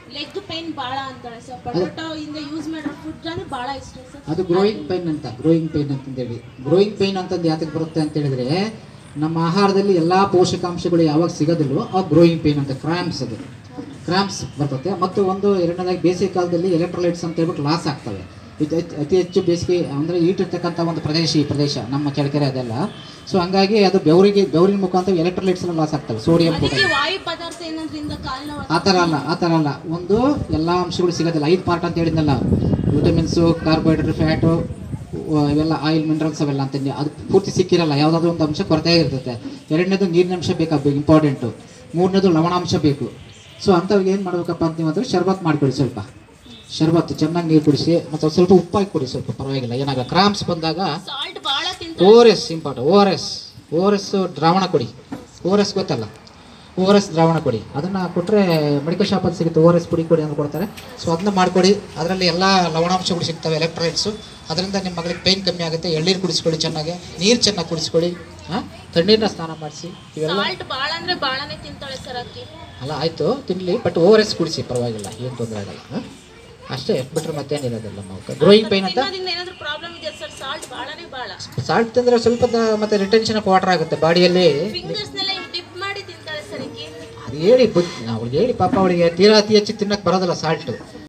leg pain ಬಾಳ ಅಂತಾಳೆ sir potato ಇಂದ ಯೂಸ್ ಮಾಡೋ ಫುಡ್ ಅಂದ್ರೆ ಬಾಳ ಇಷ್ಟ ಸರ್ ಅದು ಗ್ರೋಯಿಂಗ್ ಪೈನ್ ಅಂತ ಗ್ರೋಯಿಂಗ್ ಪೈನ್ ಅಂತಂದೇಳಿ ಗ್ರೋಯಿಂಗ್ ಪೈನ್ ಅಂತಂದು ಯಾತಕ್ಕೆ ಬರುತ್ತೆ ಅಂತ ಹೇಳಿದ್ರೆ ನಮ್ಮ ಆಹಾರದಲ್ಲಿ ಎಲ್ಲ ಪೋಷಕಾಂಶಗಳು ಯಾವಾಗ ಸಿಗೋದಿಲ್ಲೋ ಅವಾಗ ಗ್ರೋಯಿಂಗ್ ಪೈನ್ ಅಂತ ಕ್ರಾಂಪ್ಸ್ ಅದು ಕ್ರಾಂಪ್ಸ್ ಬರ್ತದೆ ಮತ್ತು ಒಂದು ಎರಡನೇದಾಗಿ ಬೇಸಿಗೆ ಕಾಲದಲ್ಲಿ ಎಲೆಕ್ಟ್ರೋಲೈಟ್ಸ್ ಅಂತ ಹೇಳ್ಬಿಟ್ಟು ಲಾಸ್ ಆಗ್ತವೆ ಇದು ಅತಿ- ಅತಿ ಹೆಚ್ಚು ಬೇಸಿಗೆ ಅಂದರೆ ಈಟಿರ್ತಕ್ಕಂಥ ಒಂದು ಪ್ರದೇಶ ಈ ಪ್ರದೇಶ ನಮ್ಮ ಚಳ್ಳಕೆರೆ ಅದೆಲ್ಲ ಸೊ ಹಂಗಾಗಿ ಅದು ಬೆವರಿಗೆ ಬೆವರಿನ ಮುಖಾಂತರ ಎಲೆಕ್ಟ್ರೋಲೈಟ್ಸ್ ಎಲ್ಲ ಲಾಸ್ ಆಗ್ತವೆ ಸೋಡಿಯಂ ಅದಕ್ಕೆ ಪೊಟ್ಯಾಷ್ ವಾಯು ಪದಾರ್ಥ ಏನಾದ್ರಿಂದ ಕಾಲ್ ನೋವು ಆ ಥರ ಅಲ್ಲ ಆ ಥರ ಅಲ್ಲ ಒಂದು ಎಲ್ಲ ಅಂಶಗಳು ಸಿಗೋದಿಲ್ಲ ಐದು ಪಾರ್ಟ್ ಅಂತ ಹೇಳಿದ್ನಲ್ಲ ವಿಟಮಿನ್ಸು ಕಾರ್ಬೋಹೈಡ್ರೇಟ್ ಫ್ಯಾಟು ಇವೆಲ್ಲ ಆಯಿಲ್ ಮಿನರಲ್ಸ್ ಅವೆಲ್ಲ ಅಂತಂದು ಅದು ಪೂರ್ತಿ ಸಿಕ್ಕಿರಲ್ಲ ಯಾವುದಾದ್ರೂ ಒಂದು ಅಂಶ ಕೊರತೆ ಇರ್ತೈತೆ ಎರಡನೇದು ನೀರಿನ ಅಂಶ ಬೇಕಾಗಬೇಕು ಇಂಪಾರ್ಟೆಂಟು ಮೂರನೇದು ಲವಣಾಂಶ ಬೇಕು ಸೊ ಅಂಥವ್ರಿಗೆ ಏನು ಮಾಡ್ಬೇಕಪ್ಪ ಅಂತ ನೀವು ಅಂದ್ರೆ ಶರ್ಬತ್ ಮಾಡಿಕೊಡಿ ಸ್ವಲ್ಪ ಶರ್ಬತ್ ಚೆನ್ನಾಗಿ ನೀರು ಕುಡಿಸಿ ಮತ್ತು ಸ್ವಲ್ಪ ಉಪ್ಪಾಕಿ ಕೊಡಿ ಸ್ವಲ್ಪ ಪರವಾಗಿಲ್ಲ ಏನಾಗ ಕ್ರಾಂಪ್ಸ್ ಬಂದಾಗ ಸಾಲ್ಟ್ ಬಾಳ ತಿಂತ O R S important O R S O R S ದ್ರಾವಣ ಕೊಡಿ ಓ ಆರ್ ಎಸ್ ಗೊತ್ತಲ್ಲ ಓ ಆರ್ ಎಸ್ ದ್ರಾವಣ ಕೊಡಿ ಅದನ್ನು ಕೊಟ್ಟರೆ ಮೆಡಿಕಲ್ ಶಾಪಲ್ಲಿ ಸಿಗುತ್ತೆ ಓ ಆರ್ ಎಸ್ ಪುಡಿ ಕೊಡಿ ಅಂತ ಕೊಡ್ತಾರೆ ಸೊ ಅದನ್ನ ಮಾಡಿಕೊಡಿ ಅದರಲ್ಲಿ ಎಲ್ಲ ಲವಣಾಂಶಗಳು ಸಿಗ್ತವೆ ಎಲೆಕ್ಟ್ರೈಟ್ಸು ಅದರಿಂದ ನಿಮ್ಮ ಮಗಳಿಗೆ ಪೇಯ್ನ್ ಕಮ್ಮಿ ಆಗುತ್ತೆ ಎಳ್ನೀರು ಕುಡಿಸ್ಕೊಳ್ಳಿ ಚೆನ್ನಾಗಿ ನೀರು ಚೆನ್ನಾಗಿ ಕುಡಿಸ್ಕೊಳ್ಳಿ ಹಾಂ ತಣ್ಣೀರನ್ನ ಸ್ನಾನ ಮಾಡಿಸಿ ಇವೆಲ್ಲ ಸಾಲ್ಟ್ ಬಾಳ ಅಂದ್ರೆ ಬಾಳನೇ ತಿಂತಾಳೆ ಸರ್ ಅಕ್ಕಿ ಅಲ್ಲ ಆಯಿತು ತಿನ್ನಲಿ ಬಟ್ ಓ ಆರ್ ಎಸ್ ಕುಡಿಸಿ ಪರವಾಗಿಲ್ಲ ಏನು ತೊಂದರೆ ಆಗಲ್ಲ ಹಾಂ ಅಷ್ಟೇ ಬಿಟ್ಟರೆ ಮತ್ತೇನಿರೋದಿಲ್ಲ ನಾವು ಗ್ರೋಯಿಂಗ್ ಪೈನ್ ಅಂತ ತಿನ್ನೋದ್ರಿಂದ ಏನಾದ್ರೂ ಪ್ರಾಬ್ಲಮ್ ಇದೆ ಸರ್ ಸಾಲ್ಟ್ ಬಾಳನೇ ಬಾಳ ಸಾಲ್ಟ್ ತಿಂದರೆ ಸ್ವಲ್ಪ ದ- ಮತ್ತೆ ರಿಟೆನ್ಷನ್ ಆಫ್ ವಾಟರ್ ಆಗುತ್ತೆ ಬಾಡಿಯಲ್ಲಿ ಫಿಂಗರ್ಸ್ ನೆಲ್ಲ ಡಿಪ್ ಮಾಡಿ ತಿಂತಾಳೆ ಸರ್ ಅಕ್ಕಿ ಅದು ಹೇಳಿ ಬುದ್ಧಿ ಅವಳಿಗೆ ಹೇಳಿ ಪಾಪ ಅವಳಿಗೆ ತೀರಾ ಅತಿ ಹೆಚ್ಚು ತಿನ್ನಕ್ಕೆ ಬರೋದಿಲ್ಲ ಸಾಲ್ಟು